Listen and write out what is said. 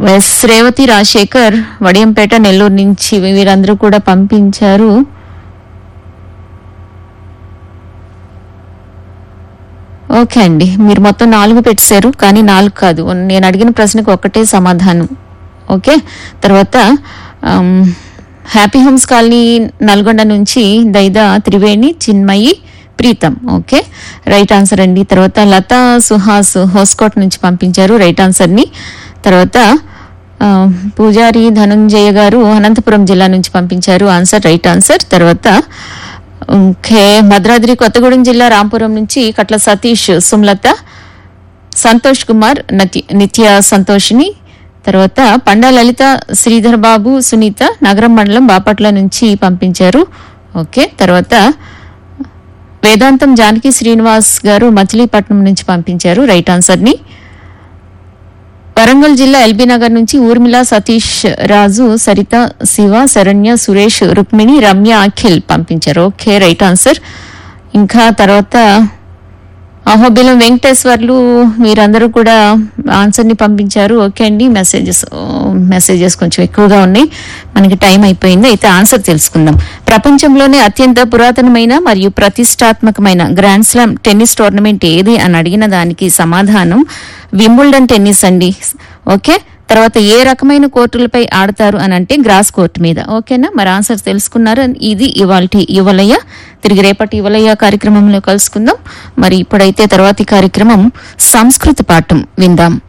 yes Revathi Rajasekhar Vadiyampeta Nellore నుంచి వీరందరూ కూడా పంపించారు ఓకే అండి మీరు మొత్తం నాలుగు పెట్టారు కానీ నాలుగు కాదు నేను అడిగిన ప్రశ్నకు ఒక్కటే సమాధానం ఓకే తర్వాత ఆమ్, హ్యాపీ హోమ్స్ కాలనీ నల్గొండ నుంచి Daida Triveni Chinmayi Preetham okay right answer అండి తర్వాత లతా సుహాస్ హోస్కోట్ నుంచి పంపించారు రైట్ ఆన్సర్ని తర్వాత ఆ, పూజారి ధనుంజయ గారు అనంతపురం జిల్లా నుంచి పంపించారు ఆన్సర్ రైట్ ఆన్సర్ తర్వాత ఓకే భద్రాద్రి కొత్తగూడెం జిల్లా రాంపురం నుంచి కట్ల సతీష్ సుమలత సంతోష్ కుమార్ నతి నిత్య సంతోషిని తర్వాత పండా లలిత శ్రీధర్ బాబు సునీత నగరం మండలం బాపట్ల నుంచి పంపించారు ఓకే తర్వాత వేదాంతం జానకి శ్రీనివాస్ గారు మచిలీపట్నం నుంచి పంపించారు రైట్ ఆన్సర్ని వరంగల్ జిల్లా ఎల్బీ నగర్ నుంచి ఊర్మిళ సతీష్ రాజు సరిత శివ శరణ్య సురేష్ రుక్మిణి రమ్య అఖిల్ పంపించారు ఓకే రైట్ ఆన్సర్ ఇంకా తర్వాత అహోబిలం వెంకటేశ్వర్లు మీరందరూ కూడా ఆన్సర్ని పంపించారు ఓకే అండి మెసేజెస్ మెసేజెస్ కొంచెం ఎక్కువగా ఉన్నాయి మనకి టైం అయిపోయింది అయితే ఆన్సర్ తెలుసుకుందాం ప్రపంచంలోనే అత్యంత పురాతనమైన మరియు ప్రతిష్టాత్మకమైన గ్రాండ్ స్లామ్ టెన్నిస్ టోర్నమెంట్ ఏది అని అడిగిన దానికి సమాధానం వింబుల్డన్ టెన్నిస్ అండి ఓకే తర్వాత ఏ రకమైన కోర్టులపై ఆడతారు అని అంటే గ్రాస్ కోర్టు మీద ఓకేనా మరి ఆన్సర్ తెలుసుకున్నారు ఇది ఇవాళ యువలయ్య తిరిగి రేపటి యువలయ్య కార్యక్రమంలో కలుసుకుందాం మరి ఇప్పుడైతే తర్వాతి కార్యక్రమం సంస్కృత పాఠం విందాం